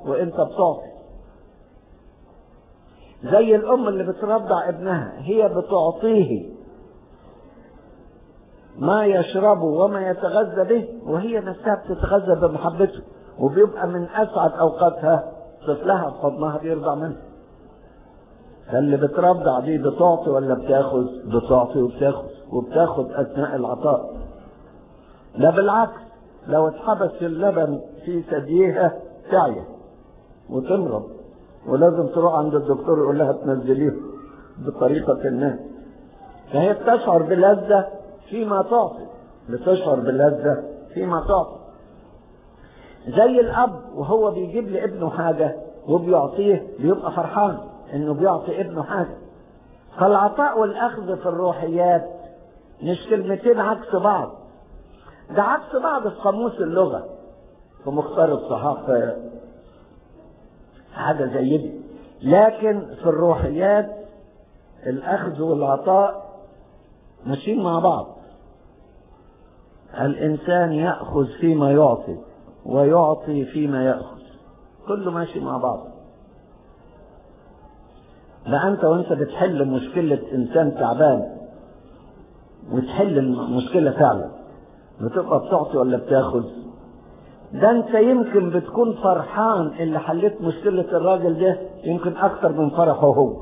وانت بتعطي زي الام اللي بترضع ابنها هي بتعطيه ما يشربه وما يتغذى به وهي نفسها بتتغذى بمحبته وبيبقى من اسعد اوقاتها طفلها في حضنها بيرضع منها فاللي بترضع دي بتعطي ولا بتاخذ بتعطي وبتاخذ وبتاخذ اثناء العطاء لا بالعكس لو اتحبس اللبن في ثدييها تعيا وتمرض ولازم تروح عند الدكتور يقول لها تنزليه بطريقة ما فهي بتشعر بلذة فيما تعطي بتشعر بلذة فيما تعطي زي الأب وهو بيجيب لابنه حاجة وبيعطيه بيبقى فرحان إنه بيعطي ابنه حاجة فالعطاء والأخذ في الروحيات مش كلمتين عكس بعض ده عكس بعض في قاموس اللغة في مختار الصحافة حاجة زي دي لكن في الروحيات الأخذ والعطاء ماشيين مع بعض الإنسان يأخذ فيما يعطي ويعطي فيما يأخذ كله ماشي مع بعض ده أنت وأنت بتحل مشكلة إنسان تعبان وتحل المشكلة فعلا بتبقى بتعطي ولا بتاخذ ده انت يمكن بتكون فرحان اللي حليت مشكلة الراجل ده يمكن اكتر من فرحه هو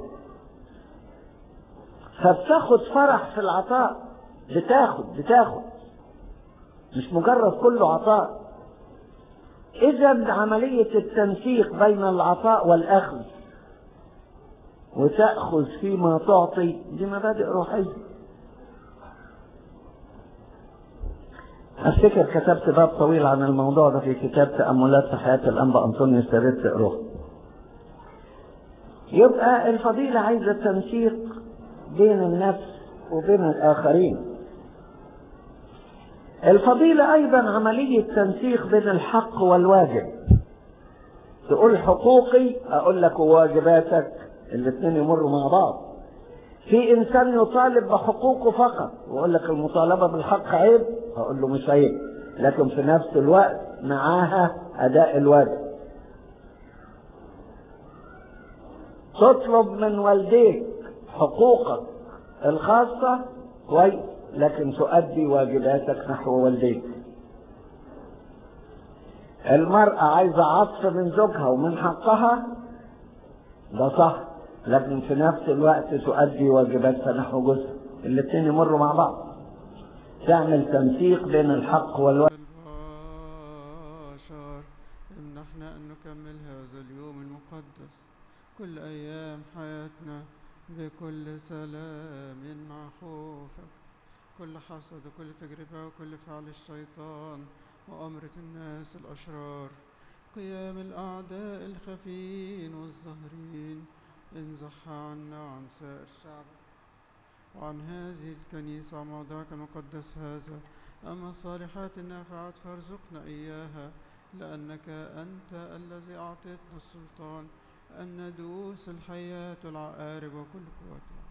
فبتاخد فرح في العطاء بتاخد بتاخد مش مجرد كله عطاء اذا عملية التنسيق بين العطاء والاخذ وتأخذ فيما تعطي دي مبادئ روحية افتكر كتبت باب طويل عن الموضوع ده في كتاب تأملات في حياة الأنبا أنطونيوس يا ريت تقروه. يبقى الفضيلة عايزة تنسيق بين النفس وبين الآخرين. الفضيلة أيضا عملية تنسيق بين الحق والواجب. تقول حقوقي أقول لك وواجباتك الاثنين يمروا مع بعض. في انسان يطالب بحقوقه فقط ويقول لك المطالبه بالحق عيب هقول له مش عيب لكن في نفس الوقت معاها اداء الواجب تطلب من والديك حقوقك الخاصه كويس لكن تؤدي واجباتك نحو والديك المرأة عايزة عطف من زوجها ومن حقها ده صح لكن في نفس الوقت تؤدي واجباتها نحو جزء الاثنين يمروا مع بعض تعمل تنسيق بين الحق والواجب البشر امنحنا أن نكمل هذا اليوم المقدس كل أيام حياتنا بكل سلام مع خوفك كل حسد وكل تجربة وكل فعل الشيطان وأمرة الناس الأشرار قيام الأعداء الخفين والظاهرين انزح عنا وعن سائر الشعب وعن هذه الكنيسة وموضعك المقدس هذا أما الصالحات النافعات فارزقنا إياها لأنك أنت الذي أعطيتنا السلطان أن ندوس الحياة والعقارب وكل قوتها